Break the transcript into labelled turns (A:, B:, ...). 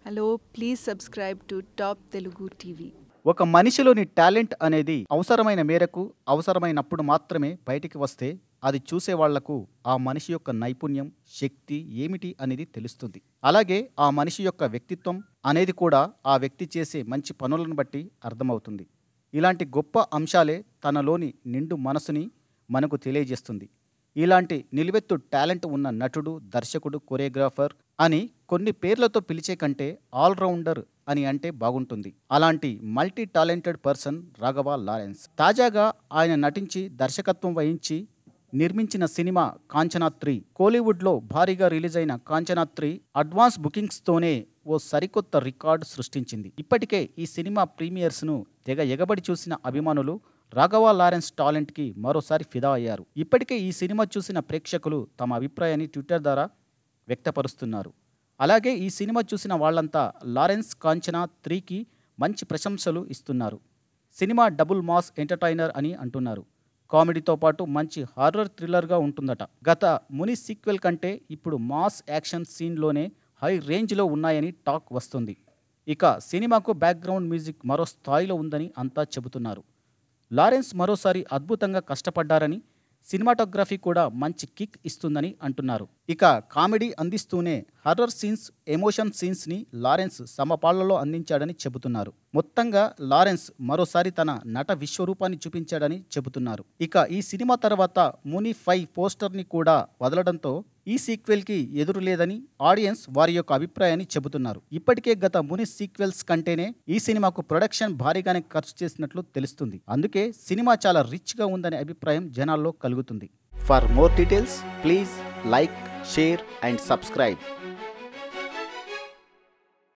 A: hello please subscribe to top Telugu TV
B: ఒక మనిషిలోని talent అనేది అవసరమైన మేరకు అవసరమైనప్పుడు మాత్రమే బయటికి వస్తే అది చూసే వాళ్లకు ఆ మనిషి యొక్క నైపుణ్యం శక్తి ఏమిటి అనేది తెలుస్తుంది అలాగే ఆ మనిషి యొక్క వ్యక్తిత్వం అనేది కూడా ఆ వ్యక్తి చేసే మంచి పనులను బట్టి అర్థమవుతుంది ఇలాంటి గొప్ప అంశాలే తనలోని నిండు మనసుని మనకు తెలియజేస్తుంది ఇలాంటి నిలువెత్తు టాలెంట్ ఉన్న నటుడు దర్శకుడు కొరియోగ్రాఫర్ అని కొన్ని పేర్లతో పిలిచే కంటే ఆల్రౌండర్ అని అంటే బాగుంటుంది అలాంటి multi talented person Raghava Lawrence తాజాగా ఆయన నటించి దర్శకత్వం వహించి నిర్మించిన సినిమా కాంచనా త్రీ కోలీవుడ్లో భారీగా రిలీజ్ అయిన కాంచనా త్రీ అడ్వాన్స్ బుకింగ్స్తోనే ఓ సరికొత్త రికార్డు సృష్టించింది ఇప్పటికే ఈ సినిమా ప్రీమియర్స్ను తెగ ఎగబడి చూసిన అభిమానులు రాఘవ లారెన్స్ టాలెంట్కి మరోసారి ఫిదా అయ్యారు ఇప్పటికే ఈ సినిమా చూసిన ప్రేక్షకులు తమ అభిప్రాయాన్ని ట్విట్టర్ ద్వారా వ్యక్తపరుస్తున్నారు అలాగే ఈ సినిమా చూసిన వాళ్ళంతా లారెన్స్ కాంచనా త్రీకి మంచి ప్రశంసలు ఇస్తున్నారు సినిమా డబుల్ మాస్ ఎంటర్టైనర్ అని అంటున్నారు కామెడీతో పాటు మంచి హారర్ థ్రిల్లర్గా ఉంటుందట గత ముని సీక్వెల్ కంటే ఇప్పుడు మాస్ యాక్షన్ సీన్లోనే హై రేంజ్లో ఉన్నాయని టాక్ వస్తుంది ఇక సినిమాకు బ్యాక్గ్రౌండ్ మ్యూజిక్ మరో స్థాయిలో ఉందని అంతా చెబుతున్నారు లారెన్స్ మరోసారి అద్భుతంగా కష్టపడ్డారని సినిమాటోగ్రఫీ కూడా మంచి కిక్ ఇస్తుందని అంటున్నారు ఇక కామెడీ అందిస్తూనే హర్రర్ సీన్స్ ఎమోషన్ సీన్స్ని లారెన్స్ సమపాళ్లలో అందించాడని చెబుతున్నారు మొత్తంగా లారెన్స్ మరోసారి తన నట విశ్వరూపాన్ని చూపించాడని చెబుతున్నారు ఇక ఈ సినిమా తర్వాత ముని ఫైవ్ పోస్టర్ని కూడా వదలడంతో ఈ సీక్వెల్కి ఎదురు లేదని ఆడియన్స్ వారి యొక్క అభిప్రాయాన్ని చెబుతున్నారు ఇప్పటికే గత ముని సీక్వెల్స్ కంటేనే ఈ సినిమాకు ప్రొడక్షన్ భారీగానే ఖర్చు చేసినట్లు తెలుస్తుంది అందుకే సినిమా చాలా రిచ్గా ఉందనే అభిప్రాయం జనాల్లో కలుగుతుంది for more details please like share and subscribe